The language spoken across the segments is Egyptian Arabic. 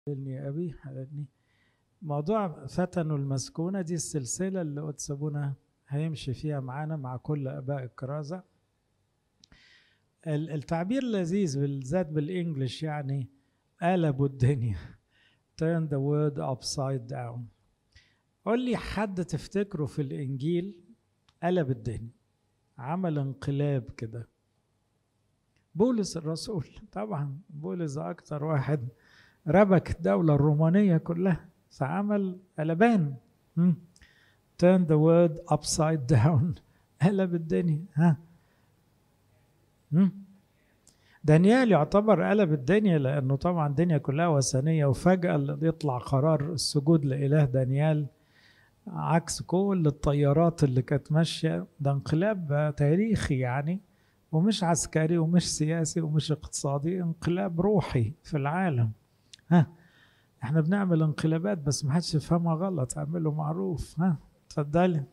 حللني أبي حللني موضوع فتن المسكونة دي السلسلة اللي قدس أبونا هيمشي فيها معانا مع كل آباء الكرازة التعبير لذيذ بالذات بالإنجلش يعني قلبوا الدنيا turn the word upside down قول لي حد تفتكره في الإنجيل قلب الدنيا عمل انقلاب كده بولس الرسول طبعا بولس أكتر واحد ربك الدولة الرومانية كلها فعمل قلبان turn the word upside down قلب الدنيا ها دانيال يعتبر قلب الدنيا لأنه طبعا الدنيا كلها وثنية وفجأة يطلع قرار السجود لإله دانيال عكس كل الطيارات اللي كانت ماشية ده انقلاب تاريخي يعني ومش عسكري ومش سياسي ومش اقتصادي انقلاب روحي في العالم ها احنا بنعمل انقلابات بس ما حدش يفهمها غلط اعمله معروف ها اتفضلي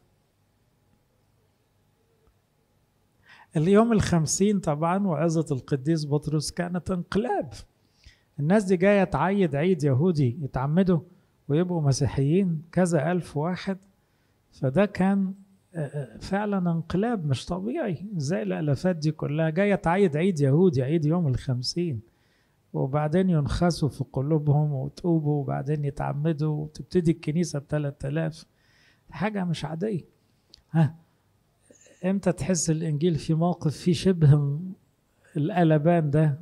اليوم الخمسين طبعا وعظة القديس بطرس كانت انقلاب الناس دي جاية تعيد عيد يهودي يتعمدوا ويبقوا مسيحيين كذا ألف واحد فده كان فعلا انقلاب مش طبيعي زي الالافات دي كلها جايه تعيد عيد يهودي عيد يوم الخمسين وبعدين ينخسوا في قلوبهم وتوبوا وبعدين يتعمدوا وتبتدي الكنيسه بثلاث آلاف حاجه مش عاديه ها امتى تحس الانجيل في موقف فيه شبه القلبان ده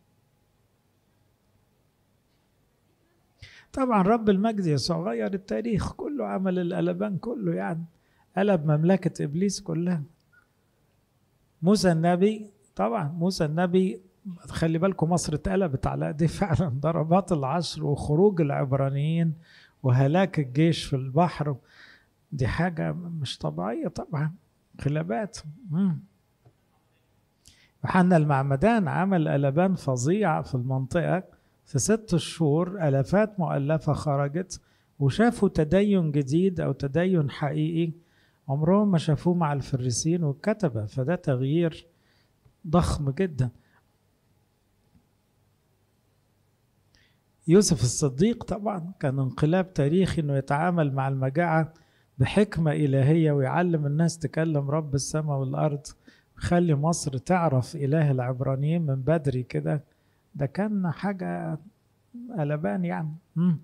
طبعا رب المجد يسوع غير التاريخ كله عمل القلبان كله يعني قلب مملكة إبليس كلها موسى النبي طبعا موسى النبي خلي بالكم مصر اتقلبت على ايديه فعلا ضربات العشر وخروج العبرانيين وهلاك الجيش في البحر دي حاجة مش طبيعية طبعا انقلابات يوحنا المعمدان عمل قلبان فظيع في المنطقة في ست شهور ألفات مؤلفة خرجت وشافوا تدين جديد أو تدين حقيقي عمرهم ما شافوه مع الفريسين والكتبة فده تغيير ضخم جدا يوسف الصديق طبعا كان انقلاب تاريخي انه يتعامل مع المجاعة بحكمة إلهية ويعلم الناس تكلم رب السماء والأرض ويخلي مصر تعرف إله العبرانيين من بدري كده ده كان حاجة قلبان يعني مم.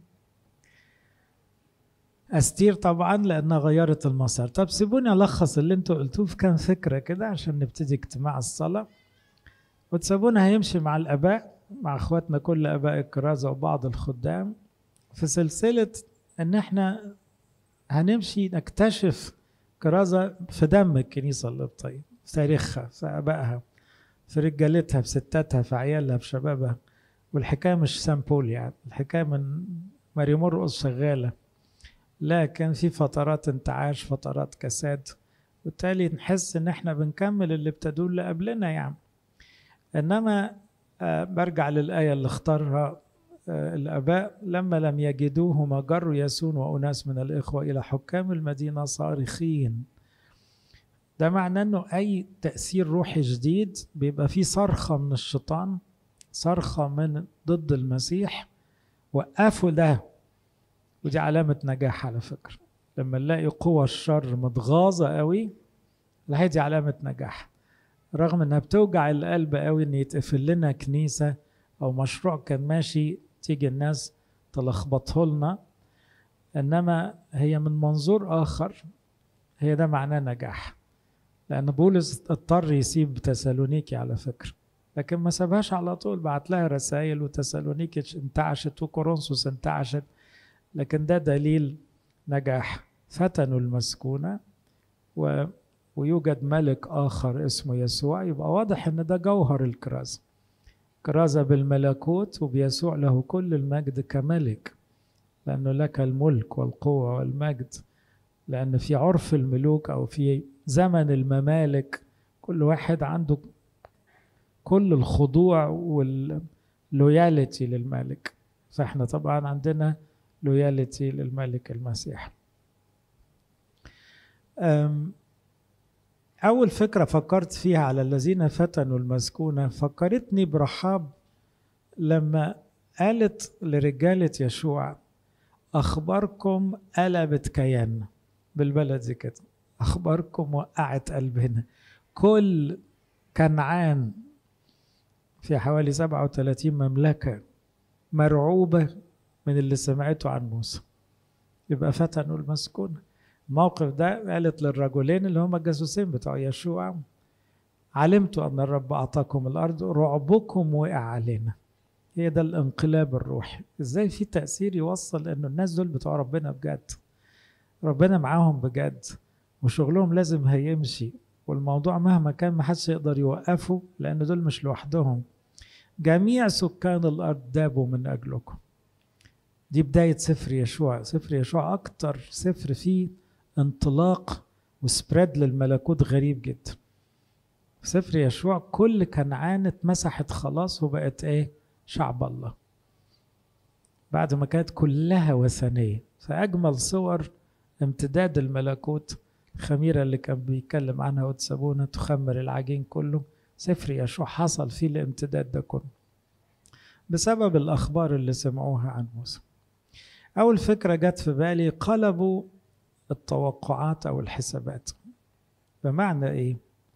استير طبعا لانها غيرت المسار طب سيبوني الخص اللي انتوا قلتوه في كام فكره كده عشان نبتدي اجتماع الصلاه وتسابونا هيمشي مع الاباء مع اخواتنا كل اباء الكرازه وبعض الخدام في سلسله ان احنا هنمشي نكتشف كرازه في دم الكنيسه القبطيه في تاريخها في ابائها في رجالتها في ستاتها في عيالها في شبابها والحكايه مش سامبول يعني الحكايه من ماري مرقص شغاله لكن في فترات انتعاش فترات كساد وبالتالي نحس ان احنا بنكمل اللي ابتدوه اللي قبلنا يعني انما آه برجع للآية اللي اختارها آه الآباء لما لم يجدوهما جروا ياسون وأناس من الإخوة إلى حكام المدينة صارخين ده معناه انه أي تأثير روحي جديد بيبقى فيه صرخة من الشيطان صرخة من ضد المسيح وقفوا ده ودي علامة نجاح على فكرة لما نلاقي قوى الشر متغاظة قوي لا دي علامة نجاح رغم انها بتوجع القلب قوي ان يتقفل لنا كنيسة او مشروع كان ماشي تيجي الناس تلخبطه لنا انما هي من منظور اخر هي ده معناه نجاح لان بولس اضطر يسيب تسالونيكي على فكرة لكن ما سابهاش على طول بعت لها رسائل وتسالونيكي انتعشت وكورنثوس انتعشت لكن ده دليل نجاح فتنوا المسكونة و... ويوجد ملك آخر اسمه يسوع يبقى واضح إن ده جوهر الكرازة كرازة بالملكوت وبيسوع له كل المجد كملك لأنه لك الملك والقوة والمجد لأن في عرف الملوك أو في زمن الممالك كل واحد عنده كل الخضوع واللويالتي للملك فاحنا طبعا عندنا لويالتي للملك المسيح أول فكرة فكرت فيها على الذين فتنوا المسكونة فكرتني برحاب لما قالت لرجالة يشوع أخباركم قلبت كيان بالبلدي كده أخباركم وقعت قلبنا كل كنعان في حوالي 37 مملكة مرعوبة من اللي سمعته عن موسى يبقى فتنوا المسكونة الموقف ده قالت للرجلين اللي هم الجاسوسين بتوع يشوع علمت أن الرب أعطاكم الأرض رعبكم وقع علينا هي ده الانقلاب الروحي ازاي في تأثير يوصل انه الناس دول بتوع ربنا بجد ربنا معاهم بجد وشغلهم لازم هيمشي والموضوع مهما كان ما حدش يقدر يوقفه لان دول مش لوحدهم جميع سكان الارض دابوا من اجلكم دي بداية سفر يشوع سفر يشوع أكتر سفر فيه انطلاق وسبريد للملكوت غريب جدا في سفر يشوع كل كنعان اتمسحت خلاص وبقت ايه شعب الله بعد ما كانت كلها وثنية فأجمل صور امتداد الملكوت الخميرة اللي كان بيتكلم عنها وتسابونا تخمر العجين كله سفر يشوع حصل فيه الامتداد ده كله بسبب الأخبار اللي سمعوها عن موسى أول فكرة جت في بالي قلبوا التوقعات أو الحسابات بمعنى إيه؟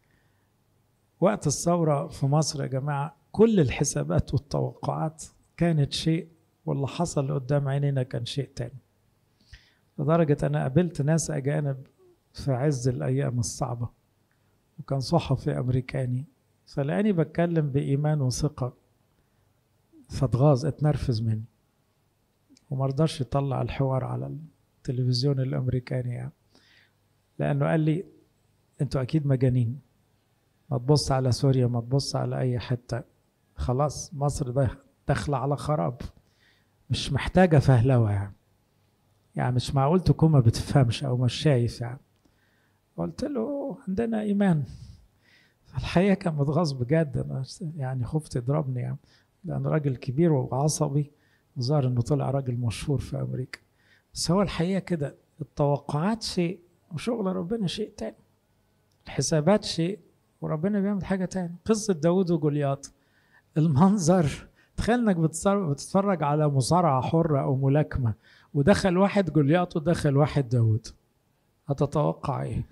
وقت الثورة في مصر يا جماعة كل الحسابات والتوقعات كانت شيء واللي حصل قدام عينينا كان شيء تاني لدرجة أنا قابلت ناس أجانب في عز الأيام الصعبة وكان صحفي أمريكاني فلقاني بتكلم بإيمان وثقة فاتغاظ اتنرفز مني ومرضاش يطلع الحوار على التلفزيون الأمريكاني يعني لأنه قال لي أنتوا أكيد مجانين ما تبص على سوريا ما تبص على أي حتة خلاص مصر ده داخلة على خراب مش محتاجة فهلوة يعني يعني مش معقول تكون ما بتفهمش أو مش شايف يعني قلت له عندنا إيمان الحقيقة كان متغاظ بجد أنا يعني خفت يضربني يعني لأنه راجل كبير وعصبي وظهر إنه طلع راجل مشهور في أمريكا بس هو الحقيقة كده التوقعات شيء وشغل ربنا شيء تاني الحسابات شيء وربنا بيعمل حاجة تاني قصة داود وجولياط المنظر تخيل انك بتتفرج على مصارعة حرة او ملاكمة ودخل واحد جولياط ودخل واحد داود هتتوقع ايه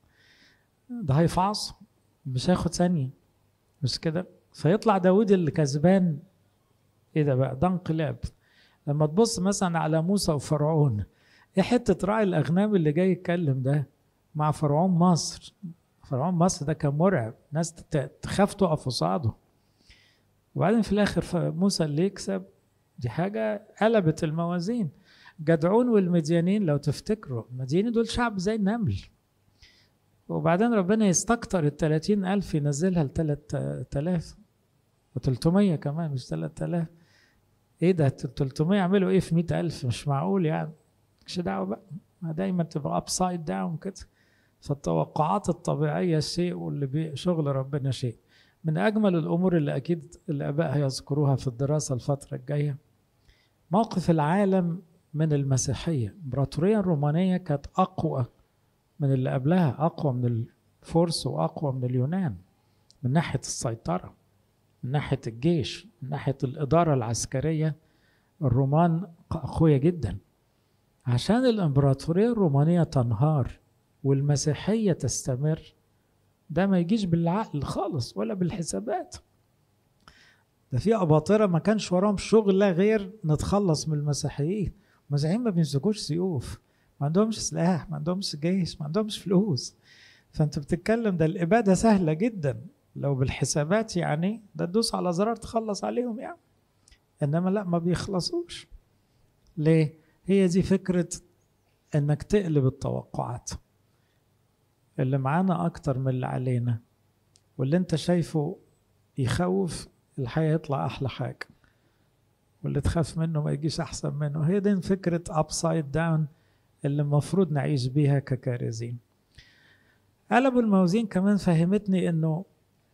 ده هيفعص مش هياخد ثانية مش كده فيطلع داود اللي كسبان ايه ده بقى ده انقلاب لما تبص مثلا على موسى وفرعون ايه حتة راعي الاغنام اللي جاي يتكلم ده مع فرعون مصر فرعون مصر ده كان مرعب ناس تخاف تقف قصاده وبعدين في الاخر موسى اللي يكسب دي حاجة قلبت الموازين جدعون والمديانين لو تفتكروا المديانين دول شعب زي النمل وبعدين ربنا يستكتر التلاتين ألف ينزلها لتلات تلاف وتلتمية كمان مش تلات آلاف ايه ده تلتمية يعملوا ايه في مئة ألف مش معقول يعني مش دعوة بقى ما دايما تبقى أبسايد داون كده فالتوقعات الطبيعية شيء واللي شغل ربنا شيء من أجمل الأمور اللي أكيد الآباء هيذكروها في الدراسة الفترة الجاية موقف العالم من المسيحية الإمبراطورية الرومانية كانت أقوى من اللي قبلها أقوى من الفرس وأقوى من اليونان من ناحية السيطرة من ناحية الجيش من ناحية الإدارة العسكرية الرومان أقوياء جدا عشان الإمبراطورية الرومانية تنهار والمسيحية تستمر ده ما يجيش بالعقل خالص ولا بالحسابات ده في أباطرة ما كانش وراهم شغل غير نتخلص من المسيحيين المسيحيين ما بيمسكوش سيوف ما عندهمش سلاح ما عندهمش جيش ما عندهمش فلوس فانت بتتكلم ده الإبادة سهلة جدا لو بالحسابات يعني ده تدوس على زرار تخلص عليهم يعني إنما لا ما بيخلصوش ليه؟ هي دي فكرة إنك تقلب التوقعات اللي معانا أكتر من اللي علينا واللي أنت شايفه يخوف الحقيقة يطلع أحلى حاجة واللي تخاف منه ما يجيش أحسن منه هي دي فكرة أبسايد داون اللي المفروض نعيش بيها ككارزين قلب الموازين كمان فهمتني انه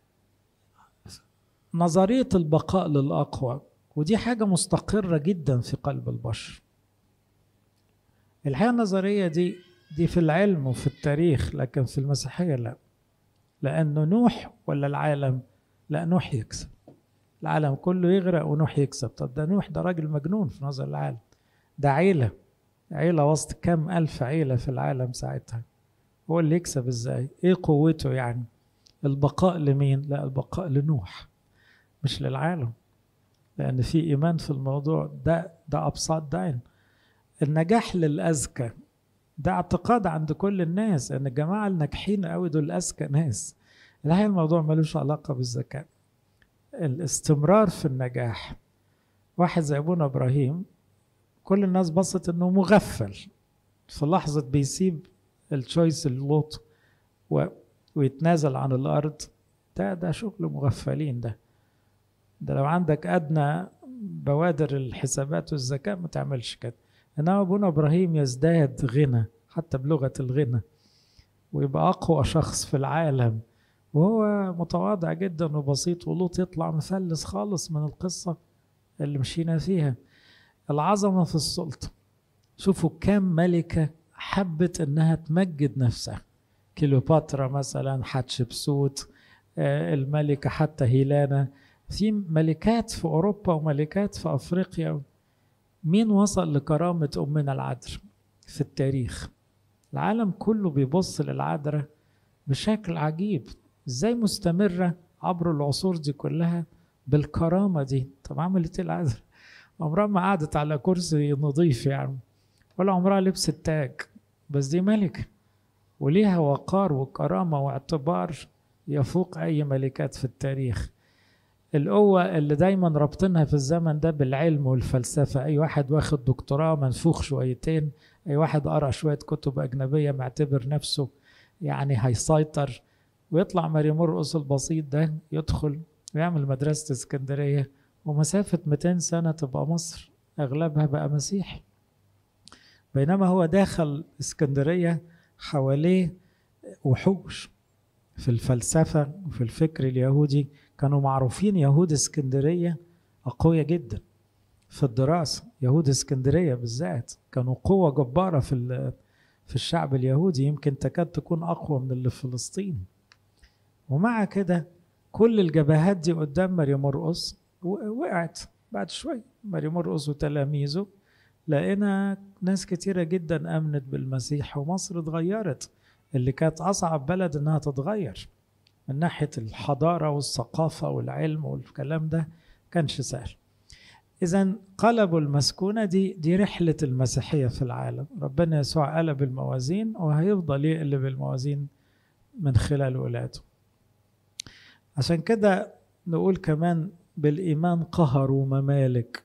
نظرية البقاء للأقوى ودي حاجة مستقرة جدا في قلب البشر الحقيقة النظرية دي دي في العلم وفي التاريخ لكن في المسيحية لا لأنه نوح ولا العالم لا نوح يكسب العالم كله يغرق ونوح يكسب طب ده نوح ده راجل مجنون في نظر العالم ده عيلة عيلة وسط كام ألف عيلة في العالم ساعتها هو اللي يكسب ازاي ايه قوته يعني البقاء لمين لا البقاء لنوح مش للعالم لأن في إيمان في الموضوع ده ده أبساط داين النجاح للأذكى ده اعتقاد عند كل الناس ان الجماعه الناجحين قوي دول اذكى ناس الحقيقه الموضوع ملوش علاقه بالذكاء الاستمرار في النجاح واحد زي ابونا ابراهيم كل الناس بصت انه مغفل في لحظه بيسيب التشويس اللوط و... ويتنازل عن الارض ده ده شغل مغفلين ده ده لو عندك ادنى بوادر الحسابات والذكاء ما تعملش كده انما ابونا ابراهيم يزداد غنى حتى بلغه الغنى ويبقى اقوى شخص في العالم وهو متواضع جدا وبسيط ولوط يطلع مفلس خالص من القصه اللي مشينا فيها العظمه في السلطه شوفوا كم ملكه حبت انها تمجد نفسها كليوباترا مثلا حتشبسوت الملكه حتى هيلانا في ملكات في اوروبا وملكات في افريقيا مين وصل لكرامة أمنا العذراء في التاريخ العالم كله بيبص للعذراء بشكل عجيب ازاي مستمرة عبر العصور دي كلها بالكرامة دي طب عملت ايه العذراء عمرها ما قعدت على كرسي نظيف يعني ولا عمرها لبست تاج بس دي ملكة وليها وقار وكرامة واعتبار يفوق أي ملكات في التاريخ القوة اللي دايما رابطينها في الزمن ده بالعلم والفلسفة أي واحد واخد دكتوراه منفوخ شويتين أي واحد قرأ شوية كتب أجنبية معتبر نفسه يعني هيسيطر ويطلع ماري مرقص البسيط ده يدخل ويعمل مدرسة اسكندرية ومسافة 200 سنة تبقى مصر أغلبها بقى مسيحي بينما هو داخل اسكندرية حواليه وحوش في الفلسفة وفي الفكر اليهودي كانوا معروفين يهود اسكندرية أقوياء جدا في الدراسة يهود اسكندرية بالذات كانوا قوة جبارة في في الشعب اليهودي يمكن تكاد تكون أقوى من اللي في فلسطين ومع كده كل الجبهات دي قدام ماري مرقص وقعت بعد شوية ماري مرقص وتلاميذه لقينا ناس كتيرة جدا آمنت بالمسيح ومصر اتغيرت اللي كانت أصعب بلد إنها تتغير من ناحية الحضارة والثقافة والعلم والكلام ده كانش سهل إذا قلبوا المسكونة دي دي رحلة المسيحية في العالم ربنا يسوع قلب الموازين وهيفضل يقلب الموازين من خلال ولاده عشان كده نقول كمان بالإيمان قهروا ممالك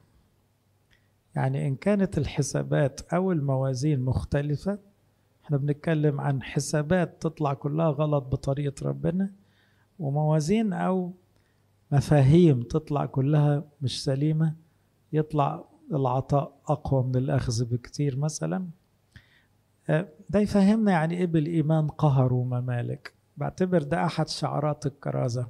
يعني إن كانت الحسابات أو الموازين مختلفة احنا بنتكلم عن حسابات تطلع كلها غلط بطريقة ربنا وموازين أو مفاهيم تطلع كلها مش سليمة يطلع العطاء أقوى من الأخذ بكتير مثلا ده يفهمنا يعني إيه بالإيمان قهروا ممالك بعتبر ده أحد شعارات الكرازة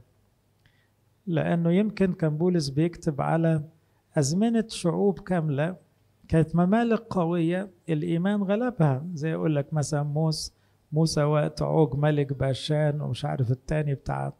لأنه يمكن كان بولس بيكتب على أزمنة شعوب كاملة كانت ممالك قوية الإيمان غلبها زي يقول لك مثلا موسى موسى وقت عوج ملك باشان ومش عارف التاني بتاع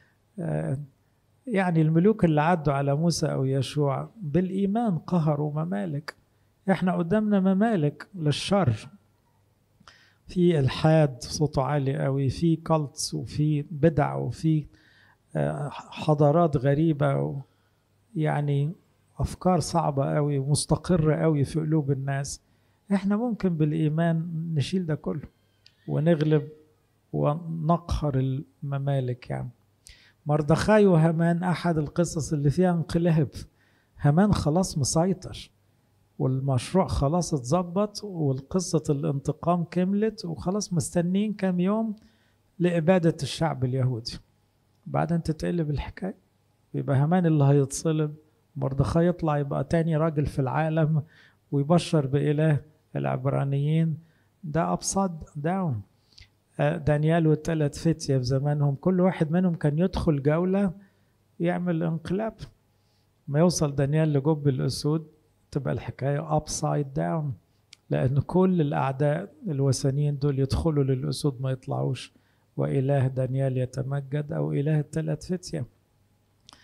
يعني الملوك اللي عدوا على موسى أو يشوع بالإيمان قهروا ممالك احنا قدامنا ممالك للشر في الحاد صوته عالي قوي في كالتس وفي بدع وفي حضارات غريبة يعني أفكار صعبة قوي ومستقرة قوي في قلوب الناس احنا ممكن بالإيمان نشيل ده كله ونغلب ونقهر الممالك يعني مردخاي وهامان أحد القصص اللي فيها انقلاب هامان خلاص مسيطر والمشروع خلاص اتظبط والقصة الانتقام كملت وخلاص مستنين كام يوم لإبادة الشعب اليهودي بعدين تتقلب الحكاية يبقى هامان اللي هيتصلب مردخاي يطلع يبقى تاني راجل في العالم ويبشر بإله العبرانيين ده أبسط داون دانيال والثلاث فتية في زمانهم كل واحد منهم كان يدخل جولة يعمل انقلاب ما يوصل دانيال لجب الأسود تبقى الحكاية upside down لأن كل الأعداء الوثنيين دول يدخلوا للأسود ما يطلعوش وإله دانيال يتمجد أو إله الثلاث فتية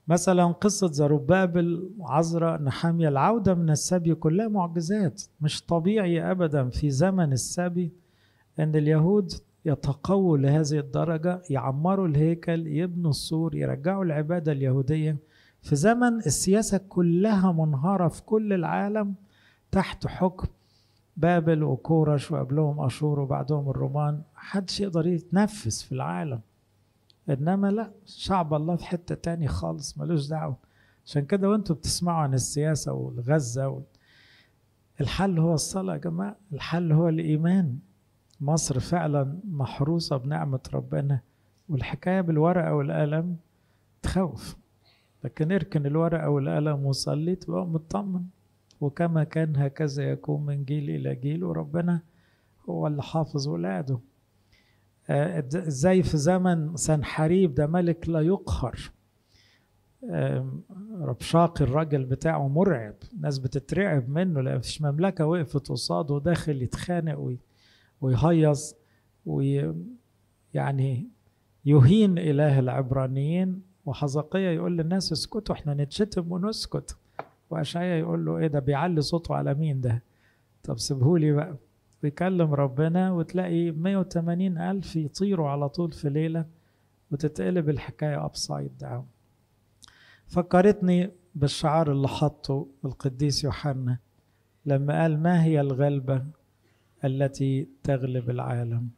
مثلا قصة زربابل عذراء نحامية العودة من السبي كلها معجزات مش طبيعي أبدا في زمن السبي أن اليهود يتقووا لهذه الدرجة يعمروا الهيكل يبنوا السور يرجعوا العبادة اليهودية في زمن السياسة كلها منهارة في كل العالم تحت حكم بابل وكورش وقبلهم أشور وبعدهم الرومان محدش يقدر يتنفس في العالم إنما لا شعب الله في حتة تاني خالص ملوش دعوة عشان كده وانتوا بتسمعوا عن السياسة والغزة و... الحل هو الصلاة يا جماعة الحل هو الإيمان مصر فعلا محروسة بنعمة ربنا والحكاية بالورقة والقلم تخوف لكن اركن الورقة والقلم وصلي تبقى مطمن وكما كان هكذا يكون من جيل إلى جيل وربنا هو اللي حافظ ولاده ازاي في زمن سنحريب ده ملك لا يقهر ربشاقي الراجل بتاعه مرعب ناس بتترعب منه لان مفيش مملكه وقفت قصاده وداخل يتخانق ويهيص ويعني يهين اله العبرانيين وحزقية يقول للناس اسكتوا احنا نتشتم ونسكت واشعيا يقول له ايه ده بيعلي صوته على مين ده طب سيبهولي بقى ويكلم ربنا وتلاقي 180 ألف يطيروا على طول في ليلة وتتقلب الحكاية أبسايد داون فكرتني بالشعار اللي حطه القديس يوحنا لما قال ما هي الغلبة التي تغلب العالم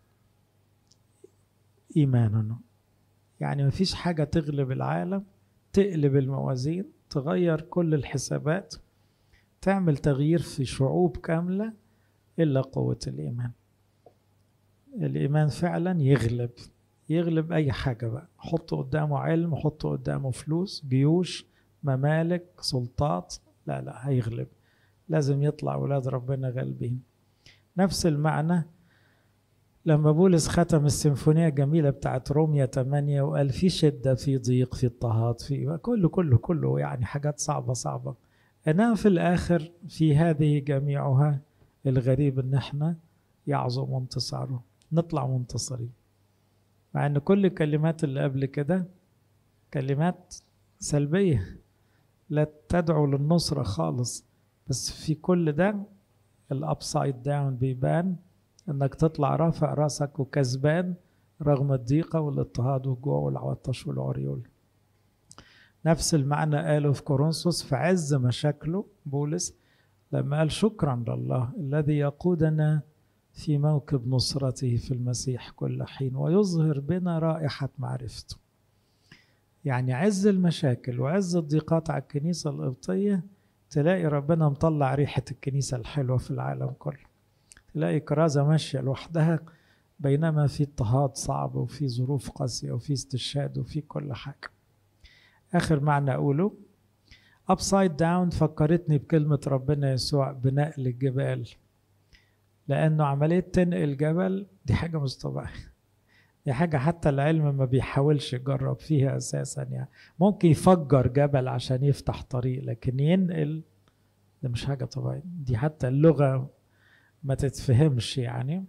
إيماننا يعني مفيش حاجة تغلب العالم تقلب الموازين تغير كل الحسابات تعمل تغيير في شعوب كاملة إلا قوة الإيمان الإيمان فعلا يغلب يغلب أي حاجة بقى حط قدامه علم حط قدامه فلوس جيوش ممالك سلطات لا لا هيغلب لازم يطلع أولاد ربنا غالبين نفس المعنى لما بولس ختم السيمفونية الجميلة بتاعت روميا 8 وقال في شدة في ضيق في اضطهاد في كله كله كله يعني حاجات صعبة صعبة إنما في الآخر في هذه جميعها الغريب إن إحنا يعظم انتصاره نطلع منتصرين مع إن كل الكلمات اللي قبل كده كلمات سلبية لا تدعو للنصرة خالص بس في كل ده الأبسايد داون بيبان انك تطلع رافع راسك وكسبان رغم الضيقه والاضطهاد والجوع والعطش والعريول نفس المعنى قاله في كورنثوس في عز مشاكله بولس لما قال شكرا لله الذي يقودنا في موكب نصرته في المسيح كل حين ويظهر بنا رائحة معرفته يعني عز المشاكل وعز الضيقات على الكنيسة القبطية تلاقي ربنا مطلع ريحة الكنيسة الحلوة في العالم كله تلاقي كرازة ماشية لوحدها بينما في اضطهاد صعب وفي ظروف قاسية وفي استشهاد وفي كل حاجة آخر معنى أقوله upside down فكرتني بكلمة ربنا يسوع بنقل الجبال لأنه عملية تنقل جبل دي حاجة مش طبيعية دي حاجة حتى العلم ما بيحاولش يجرب فيها أساسا يعني ممكن يفجر جبل عشان يفتح طريق لكن ينقل ده مش حاجة طبيعية دي حتى اللغة ما تتفهمش يعني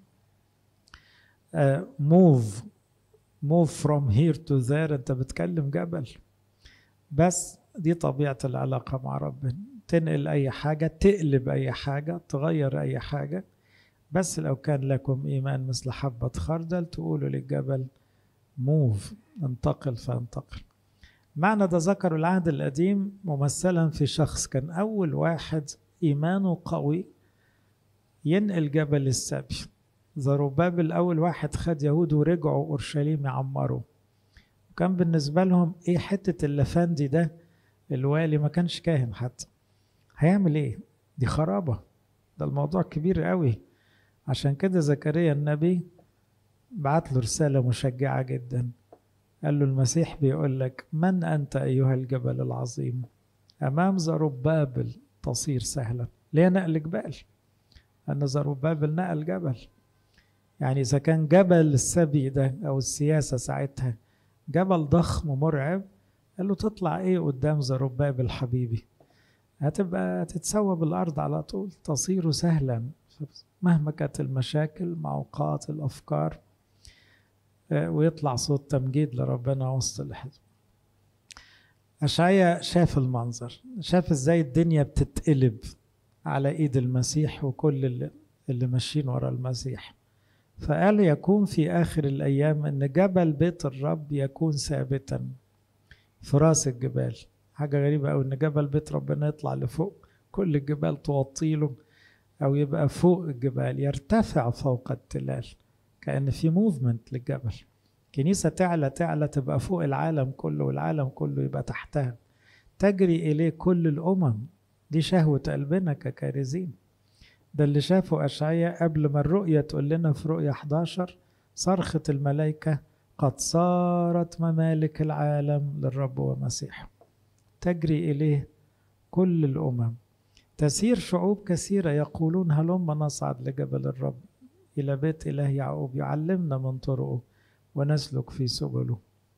موف موف فروم هير تو ذير انت بتكلم جبل بس دي طبيعة العلاقة مع ربنا تنقل أي حاجة تقلب أي حاجة تغير أي حاجة بس لو كان لكم إيمان مثل حبة خردل تقولوا للجبل موف انتقل فانتقل معنى ده ذكر العهد القديم ممثلا في شخص كان أول واحد إيمانه قوي ينقل جبل السبي زروبابل أول واحد خد يهود ورجعوا أورشليم يعمروا وكان بالنسبة لهم إيه حتة اللفندي ده الوالي ما كانش كاهن حتى هيعمل إيه دي خرابة ده الموضوع كبير قوي عشان كده زكريا النبي بعت له رسالة مشجعة جدا قال له المسيح بيقول لك من أنت أيها الجبل العظيم أمام زربابل تصير سهلا ليه نقل جبال أن زربابل نقل جبل يعني إذا كان جبل السبي ده أو السياسة ساعتها جبل ضخم ومرعب قال له تطلع إيه قدام زربابل حبيبي هتبقى تتسوى بالأرض على طول تصير سهلا مهما كانت المشاكل معوقات الأفكار ويطلع صوت تمجيد لربنا وسط الحزب أشعيا شاف المنظر شاف ازاي الدنيا بتتقلب على ايد المسيح وكل اللي, اللي ماشيين ورا المسيح فقال يكون في آخر الأيام أن جبل بيت الرب يكون ثابتا في راس الجبال حاجة غريبة أوي أن جبل بيت ربنا يطلع لفوق كل الجبال توطيله أو يبقى فوق الجبال يرتفع فوق التلال كأن في موفمنت للجبل كنيسة تعلى تعلى تبقى فوق العالم كله والعالم كله يبقى تحتها تجري إليه كل الأمم دي شهوة قلبنا ككارزين ده اللي شافه أشعيا قبل ما الرؤية تقول لنا في رؤية 11 صرخة الملائكة قد صارت ممالك العالم للرب ومسيحه تجري إليه كل الأمم تسير شعوب كثيرة يقولون هلم نصعد لجبل الرب إلى بيت إله يعقوب يعلمنا من طرقه ونسلك في سبله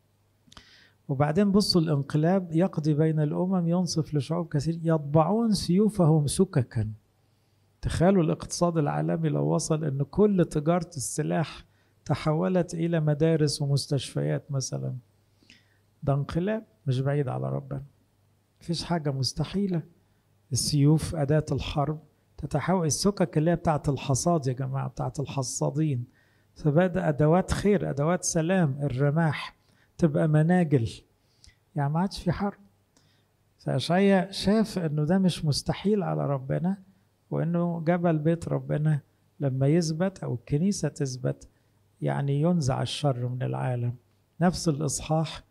وبعدين بصوا الانقلاب يقضي بين الأمم ينصف لشعوب كثير يطبعون سيوفهم سككا تخيلوا الاقتصاد العالمي لو وصل ان كل تجارة السلاح تحولت الى مدارس ومستشفيات مثلا ده انقلاب مش بعيد على ربنا مفيش حاجة مستحيلة السيوف أداة الحرب تتحول السكك اللي هي بتاعت الحصاد يا جماعة بتاعت الحصادين فبدأ أدوات خير أدوات سلام الرماح تبقى مناجل يعني ما عادش في حرب فأشعيا شاف إنه ده مش مستحيل على ربنا وإنه جبل بيت ربنا لما يثبت أو الكنيسة تثبت يعني ينزع الشر من العالم نفس الإصحاح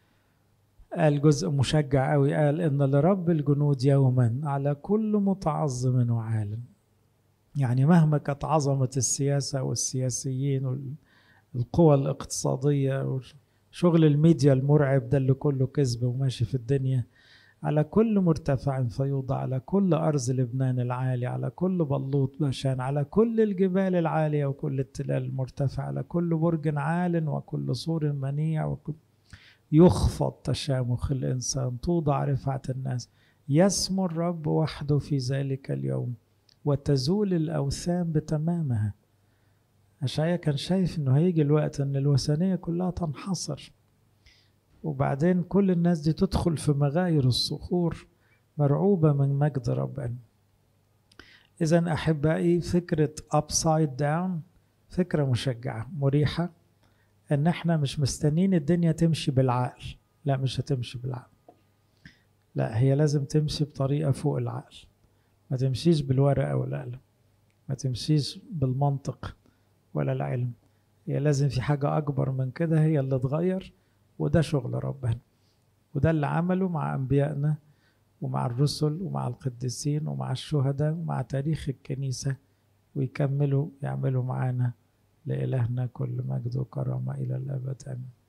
قال جزء مشجع قوي قال إن لرب الجنود يوما على كل متعظم وعال يعني مهما كانت عظمة السياسة والسياسيين والقوى الاقتصادية وشغل الميديا المرعب ده اللي كله كذب وماشي في الدنيا على كل مرتفع فيوضع على كل أرز لبنان العالي على كل بلوط بشان على كل الجبال العالية وكل التلال المرتفع على كل برج عال وكل سور منيع وكل يخفض تشامخ الإنسان توضع رفعة الناس يسمو الرب وحده في ذلك اليوم وتزول الأوثان بتمامها أشعيا كان شايف إنه هيجي الوقت إن الوثنية كلها تنحصر وبعدين كل الناس دي تدخل في مغاير الصخور مرعوبة من مجد ربنا إذا أحبائي فكرة upside down فكرة مشجعة مريحة إن إحنا مش مستنين الدنيا تمشي بالعقل لا مش هتمشي بالعقل لا هي لازم تمشي بطريقة فوق العقل ما تمشيش بالورقة والقلم ما تمشيش بالمنطق ولا العلم هي لازم في حاجة أكبر من كده هي اللي تغير وده شغل ربنا وده اللي عمله مع أنبيائنا ومع الرسل ومع القديسين ومع الشهداء ومع تاريخ الكنيسة ويكملوا يعملوا معانا لإلهنا كل مجد وكرامة إلى الأبد آمين